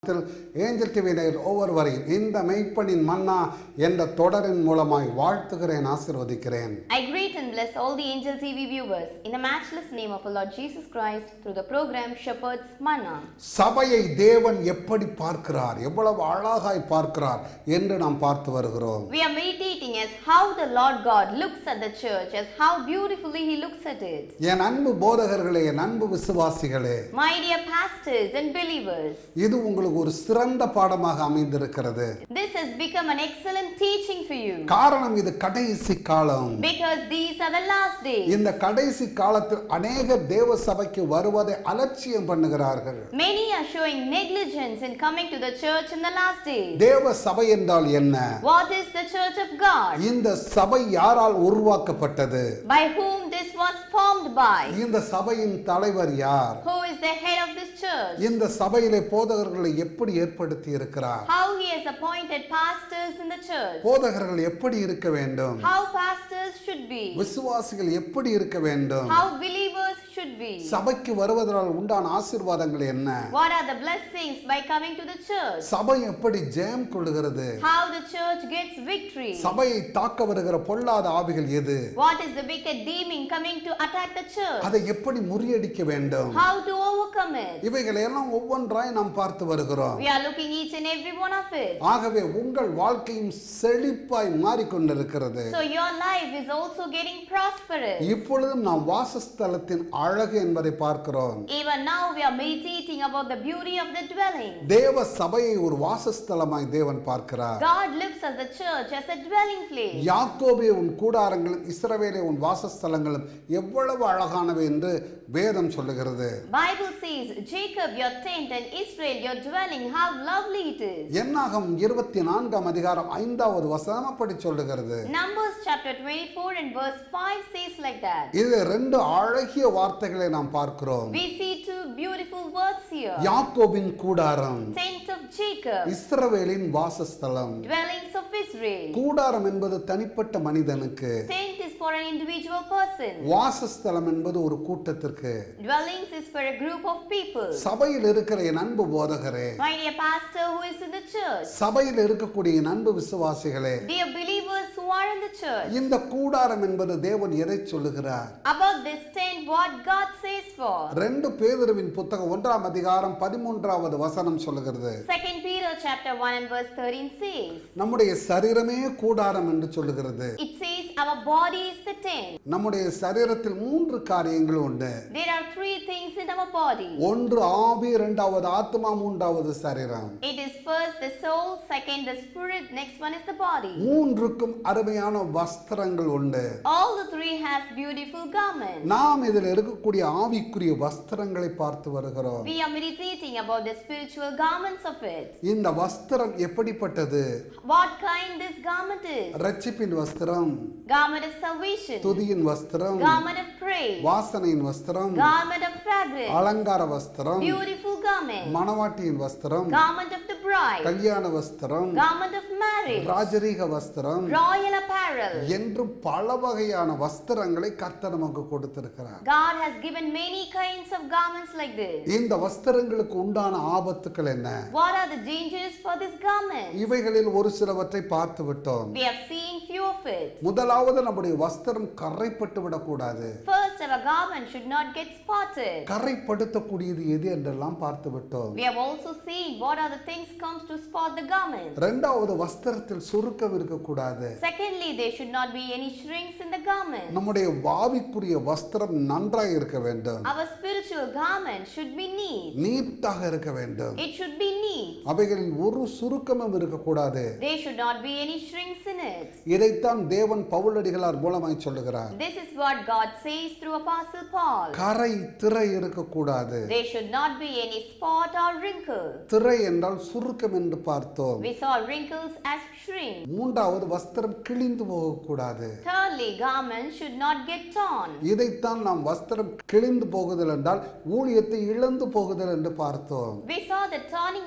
Angel டிவியினர் ஒவ்வொருவரையும் இந்த மெய்ப்பனின் மன்னா என்ற தொடரின் மூலமாய் வாழ்த்துகிறேன் ஆசிர்வதிக்கிறேன் I greet and bless all the Angel TV viewers in the matchless name of our Lord Jesus Christ through the program Shepherd's Manna. சபையை தேவன் எப்படி பார்க்கிறார் எவ்வளவு அழகாய் பார்க்கிறார் என்று நாம் பார்த்து வருகிறோம் We are meditating as how the Lord God looks at the church, as how beautifully He looks at it. என் அன்பு போதகர்களே என் அன்பு விசுவாசிகளே My dear pastors and believers, இது உங்களுக்கு ஒரு சிறந்த பாடமாக அமைந்திருக்கிறது this has become an excellent teaching for you காரணம் இது கடைசி காலம் because these are the last days. இந்த கடைசி காலத்தில் அநேக தேவ சபைக்கு வருவதை அலட்சியம் பண்ணுகிறார்கள் Many are showing negligence in coming to the church in the last days. தேவ சபை என்றால் என்ன What is the church of God? இந்த சபை யாரால் உருவாக்கப்பட்டது By whom this was formed by? இந்த சபையின் தலைவர் யார் Who is the head of this church? இந்த சபையிலே போதகர்களை எப்படி ஏற்படுத்தி இருக்கிறார் How he has appointed pastors in the church? போதகர்கள் எப்படி இருக்க வேண்டும் How pastors should be? விசுவாசிகள் எப்படி இருக்க வேண்டும் How believers should be? சபைக்கு வருவதனால் உண்டான ஆசீர்வாதங்கள் என்ன What are the blessings by coming to the church? சபை எப்படி ஜெயம் கொள்கிறது How the church gets victory? சபையை தாக்க வருகிற பொல்லாத ஆவிகள் எது What is the wicked demon coming to attack the church? அதை எப்படி முறியடிக்க வேண்டும் How to overcome it? இவைகளை எல்லாம் ஒவ்வொன்றாய் நாம் பார்த்து வருகிறோம் We are looking each and every one of it. ஆகவே உங்கள் வாழ்க்கையும் செழிப்பாய் மாறிக்கொண்டிருக்கிறது So your life is also getting prosperous. இப்பொழுதும் நாம் வாசஸ்தலத்தின் அழகு என்பதை பார்க்கிறோம் Even now we are meditating about the beauty of the dwelling. தேவ சபையை ஒரு வாசஸ்தலமாய் தேவன் பார்க்கிறார் God looks at the church as a dwelling place. யாக்கோபே உன் கூடாரங்களும் இஸ்ரவேலே உன் வாசஸ்தலங்களும் எவ்வளவு அழகானவை என்று வேதம் சொல்லுகிறது Bible says, Jacob your tent and Israel your dwelling, how lovely it is. என்னாகும் இருபத்தி நான்காம் அதிகாரம் ஐந்தாவது வசனம் அப்படி சொல்லுகிறது Numbers chapter 24 and verse 5 says like that. இது ரெண்டு அழகிய வார்த்தைகளை நாம் பார்க்கிறோம் We see two beautiful words here. யாக்கோபின் கூடாரம் Tent of Jacob, இஸ்ரவேலின் வாசஸ்தலம் dwellings of Israel. கூடாரம் என்பது தனிப்பட்ட மனிதனுக்கு Tent is for an individual person. வாசஸ்தலம் என்பது ஒரு கூட்டத்திற்கு Dwellings is for a group of people. சபையில் இருக்கிற என் அன்பு போதகரே My dear pastor who is in the church, சபையில் இருக்கக்கூடிய என் அன்பு விசுவாசிகளே dear believers who are in the church, இந்த கூடாரம் என்பது தேவன் எதை சொல்லுகிறார் about this tent, what God says for. ரெண்டு பேதுருவின் புத்தகம் ஒன்றாம் அதிகாரம் பதிமூன்றாவது வசனம் சொல்லுகிறது Second Peter chapter 1 and verse 13 says, நம்முடைய சரீரமே கூடாரம் என்று சொல்லுகிறது it says our body is the tent. நம்முடைய சரீரத்தில் மூன்று காரியங்கள் உண்டு There are three things in our body. ஒன்று ஆவி இரண்டாவது ஆத்மா மூன்றாவது சரீரம் It is first the soul, second the spirit, next one is the body. மூன்றுக்கும் அருமையான வஸ்திரங்கள் உண்டு All the three has beautiful garments. நாம் இதில் இருக்கக்கூடிய ஆவிக்குரிய வஸ்திரங்களை பார்த்து வருகிறோம் We are meditating about the spiritual garments of it. இந்த வஸ்திரம் எப்படிப்பட்டது What kind this garment is? ரட்சிப்பின் வஸ்திரம் Garment of salvation, துதியின் வஸ்திரம் garment of praise, வாசனையின் வஸ்திரம் garment of fragrance, அலங்கார வஸ்திரம் beautiful garment, மணவாட்டியின் வஸ்திரம் garment of the bride, கல்யாண வஸ்திரம் garment of marriage, ராஜரீக வஸ்திரம் royal apparel. என்று பல வகையான வஸ்திரங்களை கர்த்தர் நமக்கு கொடுத்திருக்கிறார் God has given many kinds of garments like this. இந்த வஸ்திரங்களுக்கு உண்டான ஆபத்துக்கள் என்ன What are the dangers for this garment? இவைகளில் ஒரு சிலவற்றை பார்த்து விட்டோம் We have seen few of it. முதலாவது நம்முடைய வஸ்திரம் கரைப்பட்டு விடக்கூடாது First, our garment should not get spotted. கரைப்படுத்தக்கூடியது எது என்றெல்லாம் பார்த்து விட்டோம் We have also seen what are the things comes to spot the garment. இரண்டாவது வஸ்திரத்தில் சுருக்கம் இருக்கக்கூடாது Secondly, there should not be any shrinks in the garment. நம்முடைய வாவிக்குரிய வஸ்திரம் நன்றாக இருக்க வேண்டும் Our spiritual garment should be neat. நீட்டாக இருக்க வேண்டும் It should be neat. அவைகளில் ஒரு சுருக்கமும் இருக்கக்கூடாது There should not be any shrinks in it. இதைத்தான் தேவன் பவுலடிகளார் மூலமாய் சொல்லுகிறார் This is what God says through Apostle Paul. கரை திரை இருக்கக்கூடாது There should not be any spot or wrinkle. திரை என்றால் சுருக்கம் என்று பார்த்தோம் We saw wrinkles as shrink. மூன்றாவது வஸ்திரம் கிழிந்து போகக்கூடாது Thirdly, garments should not get torn. இதைத்தான் நாம் வஸ்திரம் கிழிந்து போகுதல் என்றால் ஊழியத்தை இழந்து போகுதல் என்று பார்த்தோம் We saw the turning of the garment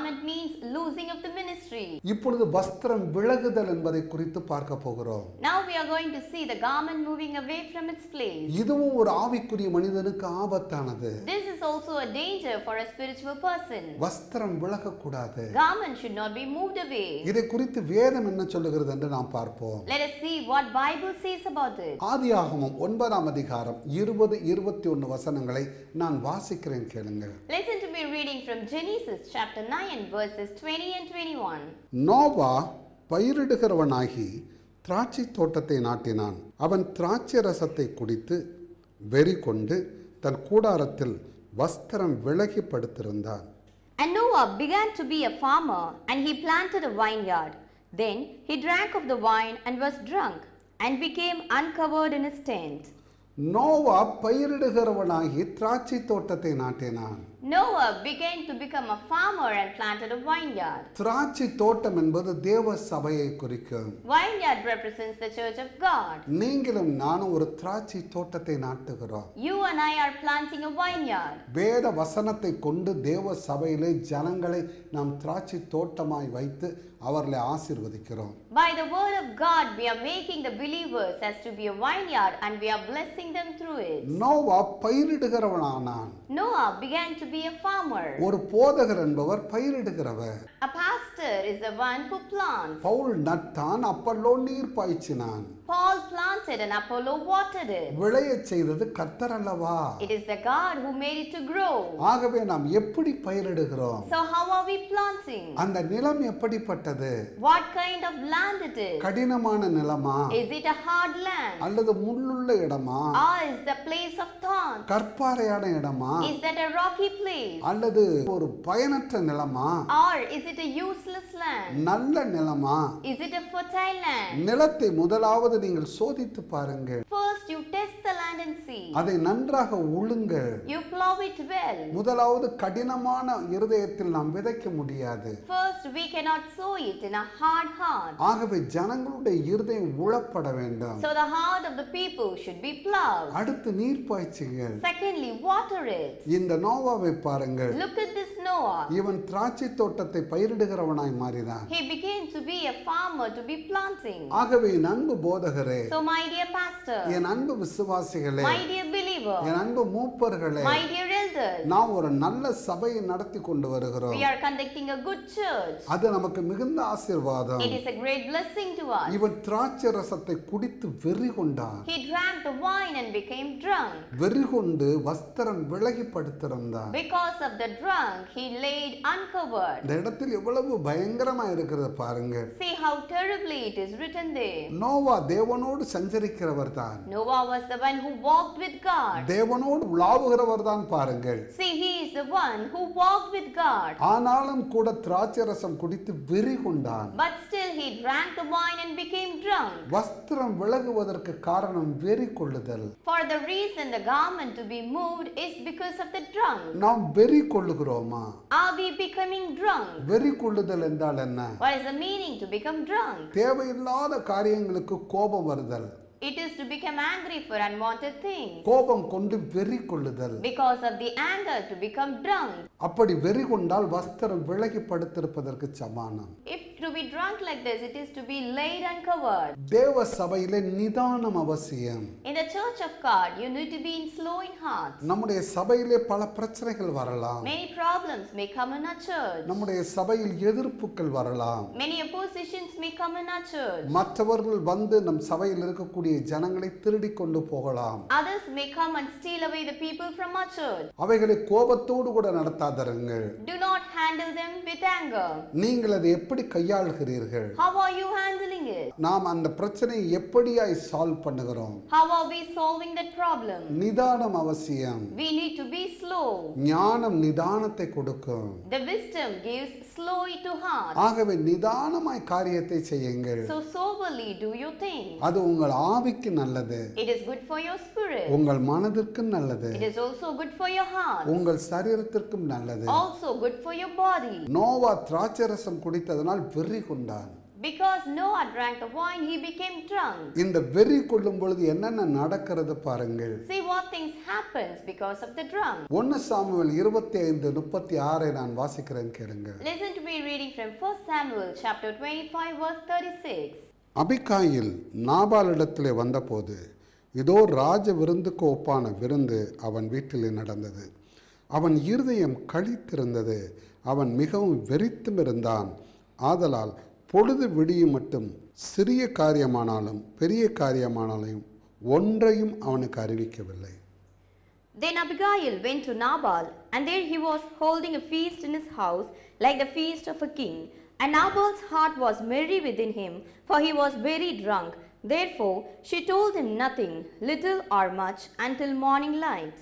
garment means losing of the ministry. இப்பொழுது வஸ்திரம் விலகுதல் என்பதை குறித்து பார்க்க போகிறோம் Now we are going to see the garment moving away from its place. இதுவும் ஒரு ஆவிக்குரிய மனிதனுக்கு ஆபத்தானது This is also a danger for a spiritual person. வஸ்திரம் விலகக்கூடாது Garment should not be moved away. இதை குறித்து வேதம் என்ன சொல்லுகிறது என்று நாம் பார்ப்போம் Let us see what Bible says about it. ஆதியாகமம் ஒன்பதாம் அதிகாரம் இருபது இருபத்தி ஒன்று வசனங்களை நான் வாசிக்கிறேன் கேளுங்கள் Listen to me reading from Genesis chapter 9 verses 20 and 21. Noah பயிரிடுகிறவனாகி திராட்சை தோட்டத்தை நாட்டினான் அவன் திராட்சை ரசத்தை குடித்து வெறி கொண்டு தன் கூடாரத்தில் வஸ்திரம் விலகி படுத்திருந்தான் And Noah began to be a farmer, and he planted a vineyard. Then he drank of the wine and was drunk, and became uncovered in his tent. Noah பயிரிடுகிறவனாகி திராட்சை தோட்டத்தை நாட்டினான் Noah began to become a farmer and planted a vineyard. திராட்சை தோட்டம் என்பது தேவ சபையை குறிக்கும் Vineyard represents the church of God. நீங்களும் நானும் ஒரு திராட்சை தோட்டத்தை நாட்டுகிறோம் You and I are planting a vineyard. வேத வசனத்தை கொண்டு தேவ சபையிலே ஜனங்களை நாம் திராட்சை தோட்டமாய் வைத்து அவர்களை ஆசீர்வதிக்கிறோம் By the word of God, we are making the believers as to be a vineyard and we are blessing them through it. Noah பயிரிடுகிறவனானான் Noah began to be a farmer. ஒரு போதகர் என்பவர் பயிரிடுகிறவர் A pastor is the one who plants. Paul நட்டான் Apollo நீர் பாய்ச்சினான் Paul planted and Apollo watered it. விளையச் செய்தது கர்த்தர் அல்லவா It is the God who made it to grow. ஆகவே நாம் எப்படி பயிரிடுகிறோம் So, how are we planting? அந்த நிலம் எப்படிப்பட்டது What kind of land it is? கடினமான நிலமா Is it a hard land? அல்லது முள்ளுள்ள இடமா Or is the place of thorns? கற்பாறையான இடமா Is that a rocky place? அல்லது ஒரு பயனற்ற நிலமா Or is it a useless land? நல்ல நிலமா Is it a fertile land? நிலத்தை முதலாவது நீங்கள் சோதித்து பாருங்கள் First, you test the land and see. அதை நன்றாக உழுங்கள் You plow it well. முதலாவது கடினமான இருதயத்தில் நாம் விதைக்க முடியாது First, we cannot sow it in a hard heart. ஆகவே ஜனங்களுடைய இருதயம் உழப்பட வேண்டும் So, the heart of the people should be plowed. அடுத்து நீர் பாய்ச்சுங்கள் Secondly, water it. இந்த நோவாவை பாருங்கள் Look at this Noah. இவன் திராட்சை தோட்டத்தை பயிரிடுகிறவனாய் மாறினான் He began to be a farmer to be planting. ஆகவே என் அன்பு போதகரே So, my dear pastor, என் அன்பு விசுவாசிகளே my dear believer, என் அன்பு மூப்பர்களே my dear elders, நாம் ஒரு நல்ல சபையை நடத்தி கொண்டு வருகிறோம் we are conducting a good church. அது நமக்கு மிகுந்த ஆசீர்வாதம் It is a great blessing to us. இவன் திராட்சை ரசத்தை குடித்து வெறி கொண்டான் He drank the wine and became drunk. வெறி கொண்டு வஸ்திரம் விலகி படுத்திருந்தான் Because of the drunk, he laid uncovered. இந்த இடத்தில் எவ்வளவு பயங்கரமா இருக்கிறது பாருங்க See how terribly it is written there. Noah தேவனோடு சஞ்சரிக்கிறவர் தான் Noah was the one who walked with God. தேவனோடு உலாவுகிறவர் தான் பாருங்கள் See, he is the one who walked with God. ஆனாலும் கூட திராட்சை ரசம் குடித்து வெறி கொண்டான் But still, he drank the wine and became drunk. வஸ்திரம் விலகுவதற்கு காரணம் வெறி கொள்ளுதல் For the reason the garment to be moved is because of the drunk. நாம் வெறி கொள்ளுகிறோமா Are we becoming drunk? வெறி கொள்ளுதல் என்றால் என்ன What is the meaning to become drunk? தேவையில்லாத காரியங்களுக்கு கோபம் வருதல் It is to become angry for unwanted things. கோபம் கொண்டு வெறி கொள்ளுதல் Because of the anger to become drunk. அப்படி வெறி கொண்டால் வஸ்திரம் விலகி படுத்திருப்பதற்கு சமானம் If to be drunk like this, it is to be laid uncovered. தேவ சபையிலே நிதானம் அவசியம் In the church of God, you need to be in slow in heart. நம்முடைய சபையிலே பல பிரச்சனைகள் வரலாம் Many problems may come in our church. நம்முடைய சபையில் எதிர்ப்புகள் வரலாம் Many oppositions may come in our church. மற்றவர்கள் வந்து நம் சபையில் இருக்கக்கூடிய ஜனங்களை திருடி கொண்டு போகலாம் Others may come and steal away the people from our church. அவைகளை கோபத்தோடு கூட நடத்தாதருங்கள் Do not handle them with anger. நீங்கள் அதை எப்படி கையாளுகிறீர்கள் How are you handling it? நாம் அந்த பிரச்சனையை எப்படியாய் சால்வ் பண்ணுகிறோம் How are we solving that problem? நிதானம் அவசியம் We need to be slow. ஞானம் நிதானத்தை கொடுக்கும் The wisdom gives slow to heart. ஆகவே நிதானமாய் காரியத்தை செய்யுங்கள் So soberly do your thing. அது உங்கள் ஆவிக்கு நல்லது It is good for your spirit. உங்கள் மனதிற்கும் நல்லது It is also good for your heart. உங்கள் சரீரத்திற்கும் நல்லது Also good for your body. Noah திராட்சரசம் குடித்ததனால் வெறி கொண்டான் Because Noah drank the wine, he became drunk. இந்த வெறி கொள்ளும் பொழுது என்னென்ன நடக்கிறது பாருங்கள் See what things happens because of the drunk. ஒன்று சாமுவேல் இருபத்தி ஐந்து முப்பத்தி ஆறை நான் வாசிக்கிறேன் கேளுங்கள் Listen to me reading from 1 Samuel chapter 25 verse 36. Abigail நாபாலிடத்திலே வந்தபோது இதோ ராஜ விருந்துக்கு ஒப்பான விருந்து அவன் வீட்டிலே நடந்தது அவன் இருதயம் களித்திருந்தது அவன் மிகவும் வெறித்தும் இருந்தான் ஆதலால் பொழுது விடியும் மட்டும் சிறிய காரியமானாலும் பெரிய காரியமானாலும் ஒன்றையும் அவனுக்கு அறிவிக்கவில்லை Then Abigail went to Nabal, and there he was holding a feast in his house, like the feast of a king. And Nabal's heart was merry within him, for he was very drunk. Therefore she told him nothing, little or much, until morning light.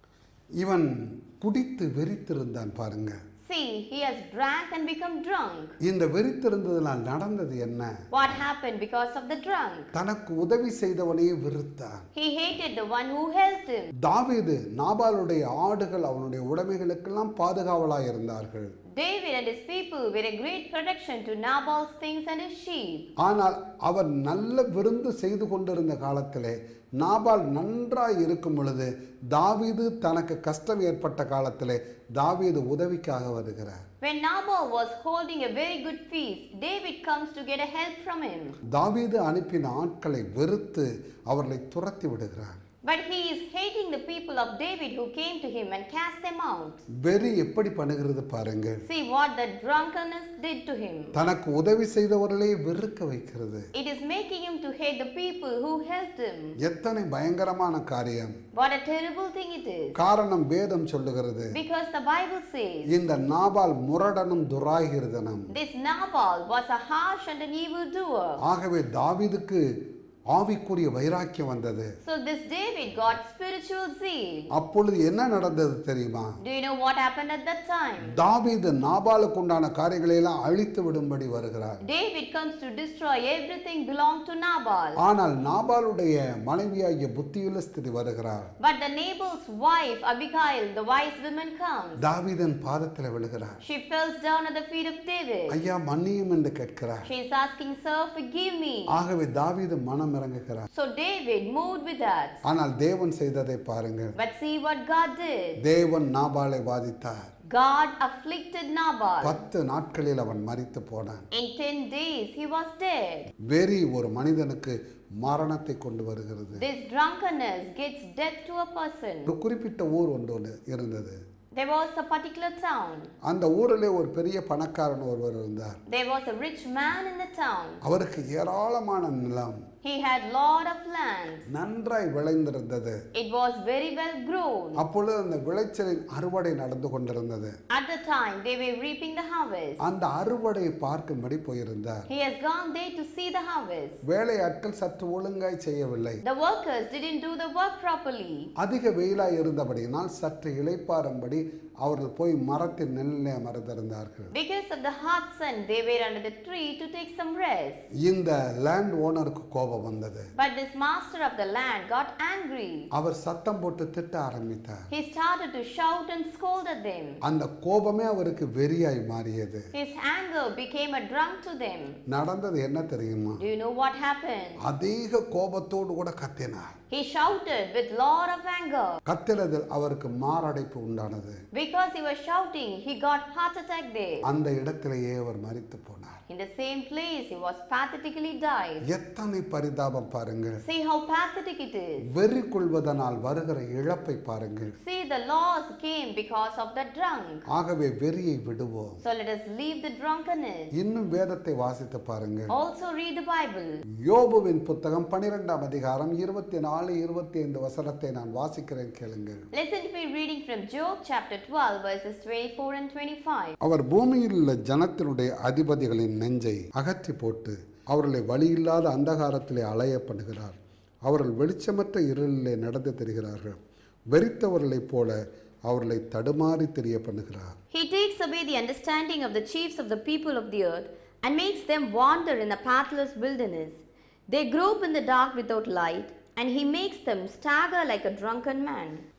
இவன் குடித்து வெறித்திருந்தான் பாருங்க See, he has drank and become drunk. இந்த வெறித்திருந்ததினால் நடந்தது என்ன What happened because of the drunk? தனக்கு உதவி செய்தவனையே வெறுத்தான் He hated the one who helped him. தாவீது நாபாலுடைய ஆடுகள் அவனுடைய உடைமைகளுக்கெல்லாம் பாதுகாவலாய் இருந்தார்கள் David and his people were a great protection to Nabal's things and his sheep. ஆனால் அவர் நல்ல விருந்து செய்து கொண்டிருந்த காலத்திலே நாபால் நன்றாய் இருக்கும் பொழுது தாவீது தனக்கு கஷ்டம் ஏற்பட்ட காலத்திலே தாவீது உதவிக்காக வருகிறார் When Nabal was holding a very good feast, David comes to get a help from him. தாவீது அனுப்பின ஆட்களை வெறுத்து அவர்களை துரத்தி விடுகிறார் But he is hating the people of David who came to him and cast them out. வெறி எப்படி பண்ணுகிறது பாருங்கள் See what the drunkenness did to him. தனக்கு உதவி செய்தவர்களே வெறுக்க வைக்கிறது It is making him to hate the people who helped him. எத்தனை பயங்கரமான காரியம் What a terrible thing it is. காரணம் வேதம் சொல்லுகிறது Because the Bible says இந்த Nabal முரடனும் துராகிருதனும் this Nabal was a harsh and an evil doer. ஆகவே தாவீதுக்கு ஆவிக்குரிய வைராக்கியம் வந்தது So this David got spiritual zeal. அப்பொழுது என்ன நடந்தது தெரியுமா Do you know what happened at that time? தாவீது நாபாலுக்கு உண்டான காரியங்களை எல்லாம் அழித்து விடும்படி வருகிறார் David comes to destroy everything belonged to Nabal. ஆனால் நாபாலுடைய மனைவியாகிய புத்தியுள்ள ஸ்திதி வருகிறார் But the Nabal's wife, Abigail, the wise woman, comes. தாவீதன் பாதத்தில் விழுகிறார் She falls down at the feet of David. ஐயா மன்னியும் என்று கேட்கிறார் She is asking, Sir, forgive me. ஆகவே தாவீது மனம் இறங்குகிறார் So David moved with that. ஆனால் தேவன் செய்ததை பாருங்கள் But see what God did. தேவன் நாபாலை வாதித்தார் God afflicted Nabal. பத்து நாட்களில் அவன் மரித்து போனான் In 10 days, he was dead. வெறி ஒரு மனிதனுக்கு மரணத்தை கொண்டு வருகிறது This drunkenness gets death to a person. ஒரு குறிப்பிட்ட ஊர் ஒன்று ஒன்று இருந்தது There was a particular town. அந்த ஊரிலே ஒரு பெரிய பணக்காரன் ஒருவர் இருந்தார் There was a rich man in the town. அவருக்கு ஏராளமான நிலம் He had lot of land. நன்றாய் விளைந்திருந்தது It was very well grown. அப்பொழுது அந்த விளைச்சலின் அறுவடை நடந்து கொண்டிருந்தது At the time, they were reaping the harvest. அந்த அறுவடையை பார்க்கும்படி போயிருந்தார் He has gone there to see the harvest. வேலையாட்கள் சற்று ஒழுங்காய் செய்யவில்லை The workers didn't do the work properly. அதிக வெயிலாய் இருந்தபடியினால் சற்று இளைப்பாறும்படி அவர்கள் போய் மரத்தின் நெல்லிலே அமர்ந்திருந்தார்கள் Because of the hot sun, they were under the tree to take some rest. இந்த லேண்ட் ஓனருக்கு கோபம் வந்தது But this master of the land got angry. அவர் சத்தம் போட்டு திட்ட ஆரம்பித்தார் He started to shout and scold at them. அந்த கோபமே அவருக்கு வெறியாய் மாறியது His anger became a drunk to them. நடந்தது என்ன தெரியுமா Do you know what happened? அதிக கோபத்தோடு கூட கத்தினார் He shouted with lot of anger. கத்தினதில் அவருக்கு மாரடைப்பு உண்டானது Because he was shouting, he got heart attack there. அந்த இடத்திலேயே அவர் மரித்து போனார் In the same place, he was pathetically died. எத்தனை பரிதாபம் பாருங்கள் See how pathetic it is. வெறி கொள்வதனால் வருகிற இழப்பை பாருங்கள் See, the loss came because of the drunk. ஆகவே வெறியை விடுவோம் So let us leave the drunkenness. இன்னும் வேதத்தை வாசித்து பாருங்கள் Also read the Bible. யோபுவின் புத்தகம் பனிரெண்டாம் அதிகாரம் இருபத்தி நாலு இருபத்தி ஐந்து வசனத்தை நான் வாசிக்கிறேன் கேளுங்கள் Listen to me reading from Job chapter 12, verses 24 and 25. அவர் பூமியில் உள்ள ஜனத்தினுடைய அதிபதிகளின் நெஞ்சை அகற்றி போட்டு அவர்களை வழியில்லாத அந்தகாரத்திலே அலைய பண்ணுகிறார் அவர்கள் வெளிச்சமற்ற இருளிலே நடந்து தெரிகிறார்கள் வெறித்தவர்களைப் போல அவர்களை தடுமாறி தெரிய பண்ணுகிறார் He takes away the understanding of the chiefs of the people of the earth and makes them wander in a pathless wilderness. They grope in the dark without light, and he makes them stagger like a drunken man.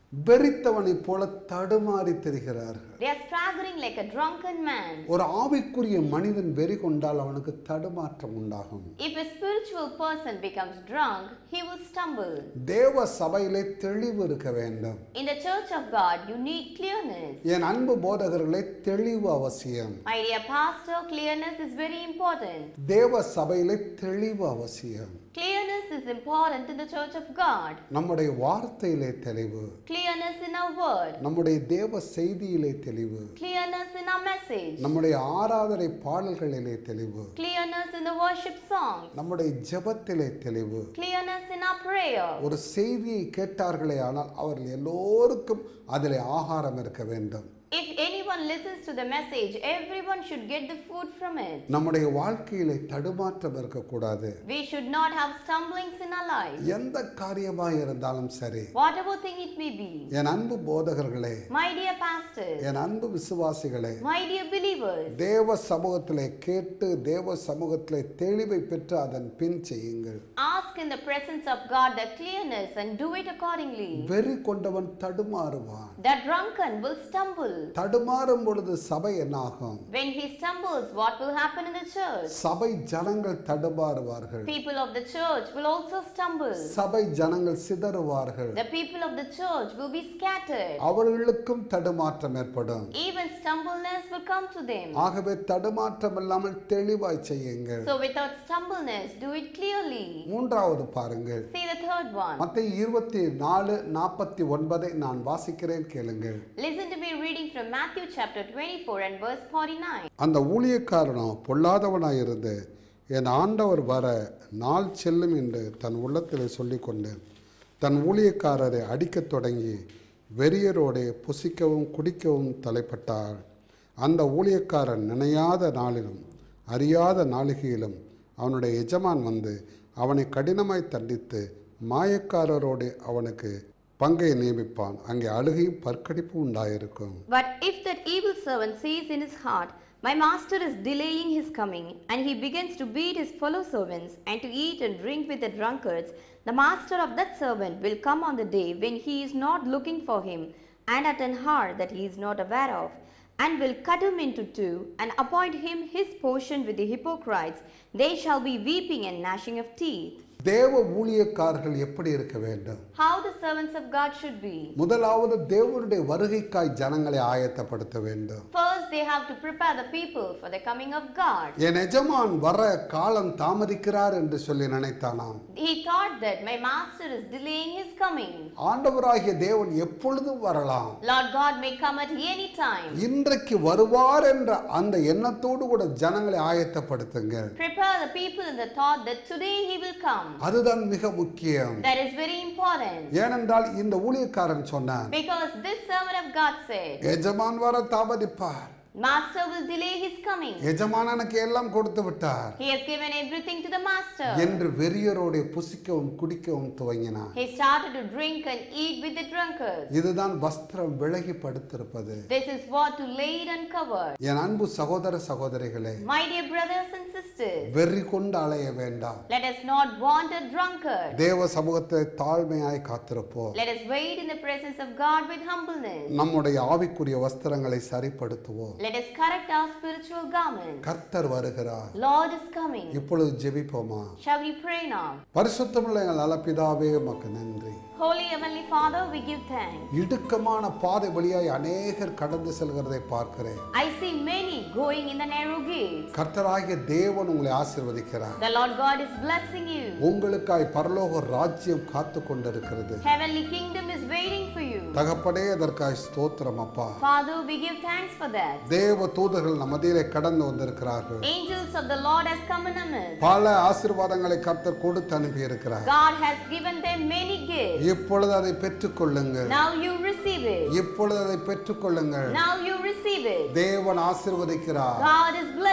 வெறித்தவனைப் போல தடுமாறி தெரிகிறார்கள் They are staggering like a drunken man. ஒரு ஆவிக்குரிய மனிதன் வெறி கொண்டால் அவனுக்கு தடுமாற்றம் உண்டாகும் If a spiritual person becomes drunk, he will stumble. தேவ சபையிலே தெளிவு இருக்க வேண்டும் In the church of God, you need clearness. என் அன்பு போதகர்களே தெளிவு அவசியம் My dear pastor, clearness is very important. தேவ சபையிலே தெளிவு அவசியம் Clearness is important in the church of God. நம்முடைய வார்த்தையிலே தெளிவு Clearness in our word. நம்முடைய தேவ செய்தியிலே தெளிவு Clearness in our message. நம்முடைய ஆராதனை பாடல்களிலே தெளிவு Clearness in the worship songs. நம்முடைய ஜெபத்திலே தெளிவு Clearness in our prayer. ஒரு செய்தியை கேட்டார்களே ஆனால் அவர்கள் எல்லோருக்கும் அதிலே ஆகாரம் இருக்க வேண்டும் If anyone listens to the message, everyone should get the food from it. நம்முடைய வாழ்க்கையிலே தடுமாற்றம் இருக்கக்கூடாது We should not have stumblings in our life. எந்த காரியமாக இருந்தாலும் சரி Whatever thing it may be. என் அன்பு போதகர்களே My dear pastors, என் அன்பு விசுவாசிகளே my dear believers, தேவ சமூகத்திலே கேட்டு தேவ சமூகத்திலே தெளிவை பெற்று அதன் பின் செய்யுங்கள் ask in the presence of God the clearness and do it accordingly. வெறி கொண்டவன் தடுமாறுவான் The drunken will stumble. தடுமாறும் பொழுது சபை என்னாகும் When he stumbles, what will happen in the church? சபை ஜனங்கள் தடுமாறுவார்கள் People of the church will also stumble. சபை ஜனங்கள் சிதறுவார்கள் The people of the church will be scattered. அவர்களுக்கும் தடுமாற்றம் ஏற்படும் Even stumbleness will come to them. ஆகவே தடுமாற்றம் இல்லாமல் தெளிவாய் செய்யுங்கள் So without stumbleness, do it clearly. மூன்றாவது பாருங்கள் See the third one. மத்திய இருபத்தி நாலு நாற்பத்தி ஒன்பதை நான் வாசிக்கிறேன் கேளுங்கள் Listen to me reading from Matthew chapter 24 and verse 49. அந்த ஊழியக்காரனோ பொல்லாதவனாயிருந்து என் ஆண்டவர் வர நாள் செல்லும் என்று தன் உள்ளத்தில் சொல்லிக்கொண்டு தன் ஊழியக்காரரை அடிக்கத் தொடங்கி வெறியரோடே புசிக்கவும் குடிக்கவும் தலைப்பட்டார் அந்த ஊழியக்காரன் நினையாத நாளிலும் அறியாத நாளிகையிலும் அவனுடைய எஜமான் வந்து அவனை கடினமாய் தண்டித்து மாயக்காரரோடு அவனுக்கு பங்கை நியமிப்பான் அங்கே அழுகையும் பற்கடிப்பும் உண்டாயிருக்கும் But if that evil servant says in his heart, My master is delaying his coming, and he begins to beat his fellow servants and to eat and drink with the drunkards, the master of that servant will come on the day when he is not looking for him, and at an hour that he is not aware of, and will cut him into two, and appoint him his portion with the hypocrites. They shall be weeping and gnashing of teeth. தேவ ஊழியக்காரர்கள் எப்படி இருக்க வேண்டும் How the servants of God should be. முதலாவது தேவனுடைய வருகைக்காய் ஜனங்களை ஆயத்தப்படுத்த வேண்டும் First, they have to prepare the people for the coming of God. என் எஜமான் வர காலம் தாமதிக்கிறார் என்று சொல்லி நினைத்தானாம் He thought that my master is delaying his coming. ஆண்டவராகிய தேவன் எப்பொழுதும் வரலாம் Lord God may come at any time. இன்றைக்கு வருவார் என்ற அந்த எண்ணத்தோடு கூட ஜனங்களை ஆயத்தப்படுத்துங்கள் Prepare the people in the thought that today he will come. அதுதான் மிக முக்கியம் That is very important. ஏனென்றால் இந்த ஊழியக்காரன் சொன்னான் Because this servant of God said, எஜமான் வர தாமதிப்பார் Master will delay his coming. எஜமான் எனக்கு எல்லாம் கொடுத்து விட்டார் He has given everything to the master. என்று வெறியரோடு புசிக்கவும் குடிக்கவும் துவங்கினான் He started to drink and eat with the drunkards. இதுதான் வஸ்திரம் விலகி படுத்திருப்பது This is what to lay it uncovered. என் அன்பு சகோதர சகோதரிகளே My dear brothers and sisters, வெறி கொண்டு அலைய வேண்டாம் let us not want a drunkard. தேவ சமூகத்தை தாழ்மையாய் காத்திருப்போம் Let us wait in the presence of God with humbleness. நம்முடைய ஆவிக்குரிய வஸ்திரங்களை சரிப்படுத்துவோம் Let us correct our spiritual garments. கர்த்தர் வருகிறார் Lord is coming. இப்பொழுது ஜெபிப்போமா Shall we pray now? பரிசுத்தமுள்ள எங்கள் நலப்பிதாவே உமக்கு நன்றி Holy Heavenly Father, we give thanks. இடுக்கமான பாதை வழியாய் அநேகர் கடந்து செல்கிறதை பார்க்கிறேன் I see many going in the narrow gates. கர்த்தராகிய தேவன் உங்களை ஆசீர்வதிக்கிறார் The Lord God is blessing you. உங்களுக்காய் பரலோக ராஜ்யம் காத்து கொண்டிருக்கிறது Heavenly kingdom is waiting for you. தகப்படே அதற்காய் ஸ்தோத்திரம் அப்பா Father, we give thanks for that. தேவ தூதர்கள் நம்ம மத்தியிலே கடந்து வந்திருக்கிறார்கள் Angels of the Lord has come in our midst. பல ஆசீர்வாதங்களை கர்த்தர் கொடுத்து அனுப்பி இருக்கிறார் God has given them many gifts. இப்பொழுது அதை பெற்றுக்கொள்ளுங்கள் Now you receive it. இப்பொழுது அதை பெற்றுக்கொள்ளுங்கள் Now you receive it. தேவன் ஆசீர்வதிக்கிறார் God is blessing.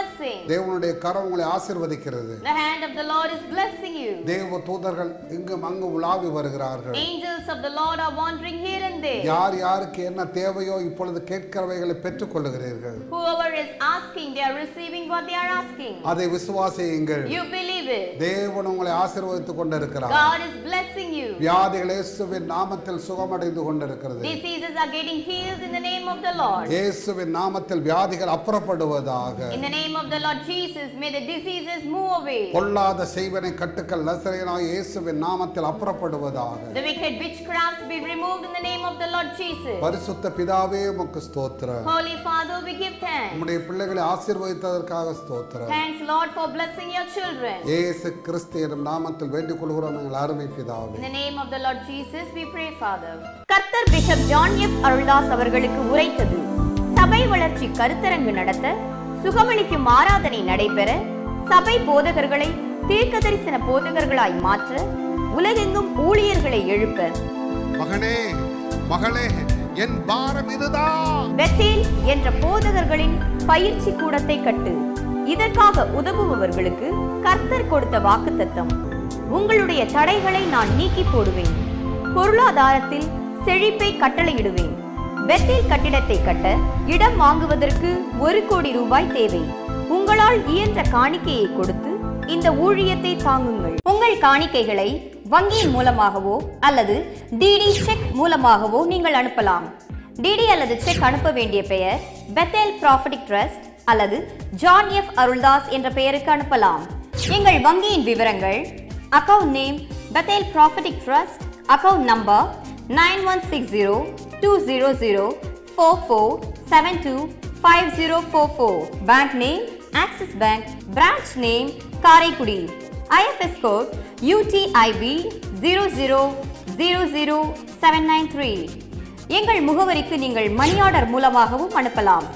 தேவனுடைய கரம் உங்களை ஆசீர்வதிக்கிறது The hand of the Lord is blessing you. தேவ தூதர்கள் இங்கும் அங்கும் உலாவி வருகிறார்கள் Angels of the Lord are wandering here and there. யார் யாருக்கு என்ன தேவையோ இப்பொழுது கேட்கிறவைகளை பெற்றுக் கொள்ளுகிறீர்கள் Whoever is asking, they are receiving what they are asking. அதை விசுவாசியுங்கள் You believe it. தேவன் உங்களை ஆசீர்வதித்துக் கொண்டிருக்கிறார் God is blessing you. வியாதிகள் இயேசுவின் நாமத்தில் சுகமடைந்து கொண்டிருக்கிறது Diseases are getting healed in the name of the Lord. இயேசுவின் நாமத்தில் வியாதிகள் அப்புறப்படுவதாக In the name of the Lord Jesus, may the diseases move away. பொல்லாத செய்வனை கட்டுக்கள் நசரேனாய் இயேசுவின் நாமத்தில் அப்புறப்படுவதாக The wicked witchcrafts be removed in the name of the Lord Jesus. பரிசுத்த பிதாவே உமக்கு ஸ்தோத்திரம் Holy Father, we give thanks. உம்முடைய பிள்ளைகளை ஆசீர்வதித்ததற்காக ஸ்தோத்திரம் Thanks, Lord, for blessing your children. இயேசு கிறிஸ்து எனும் நாமத்தில் வேண்டிக் கொள்கிறோம் எங்கள் அருமை பிதாவே In the name of the Lord Jesus, we pray, Father. கர்த்தர் பிஷப் ஜான் எஃப் அருள்தாஸ் அவர்களுக்கு உரைத்தது சபை வளர்ச்சி கருத்தரங்கு நடத்த சுகமளிக்கும் ஆராதனை நடைபெற சபை போதகர்களை தீர்க்க தரிசன போதகர்களாய் மாற்ற உலகெங்கும் ஊழியர்களை எழுப்ப மகனே மகளே என் பாரம் இதுதான் பெத்தேல் என்ற போதகர்களின் பயிற்சி கூடத்தை கட்டு இதற்காக உதவுபவர்களுக்கு கர்த்தர் கொடுத்த வாக்குத்தத்தம் உங்களுடைய தடைகளை நான் நீக்கி போடுவேன் பொருளாதாரத்தில் செழிப்பை கட்டளையிடுவேன் பெத்தேல் கட்டிடத்தை கட்ட இடம் வாங்குவதற்கு ஒரு கோடி ரூபாய் தேவை உங்களால் இயன்ற காணிக்கையை கொடுத்து இந்த ஊழியத்தை தாங்குங்கள் உங்கள் காணிக்கைகளை வங்கியின் மூலமாகவோ அல்லது டிடி செக் மூலமாகவோ நீங்கள் அனுப்பலாம் டிடி அல்லது செக் அனுப்ப வேண்டிய பெயர் பெத்தேல் ப்ராஃபிட்டிக் ட்ரஸ்ட் அல்லது ஜான் எஃப் அருள்தாஸ் என்ற பெயருக்கு அனுப்பலாம் எங்கள் வங்கியின் விவரங்கள் account name Bethel prophetic trust account number nine one six zero two zero zero four four seven two five zero four four bank name Axis bank branch name Karaikudi I F S code U T I B zero zero zero zero seven nine three எங்கள் முகவரிக்கு நீங்கள் money order மூலமாகவும் அனுப்பலாம்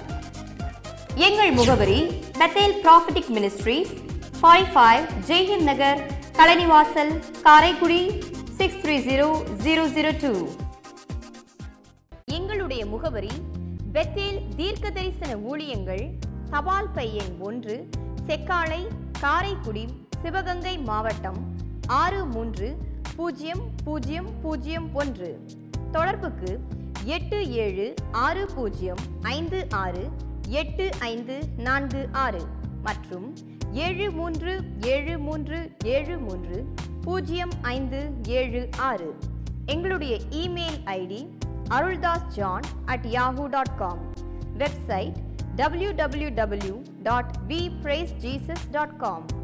எங்கள் முகவரி Bethel prophetic ministries forty five ஜெய்ஹிந்த் Nagar Kalanivasal Karaikudi six three zero zero zero two எங்களுடைய முகவரி Bethel தீர்க்க தரிசன ஊழியங்கள் தபால் பை எண் ஒன்று செக்காலை காரைக்குடி சிவகங்கை மாவட்டம் ஆறு மூன்று பூஜ்ஜியம் பூஜ்ஜியம் பூஜ்ஜியம் ஒன்று தொடர்புக்கு எட்டு ஏழு ஆறு பூஜ்ஜியம் ஐந்து ஆறு எட்டு ஐந்து நான்கு ஆறு மற்றும் ஏழு மூன்று ஏழு மூன்று ஏழு மூன்று பூஜ்ஜியம் ஐந்து ஏழு ஆறு எங்களுடைய email ID Aruldas John at Yahoo dot com website www.vpraisejesus.com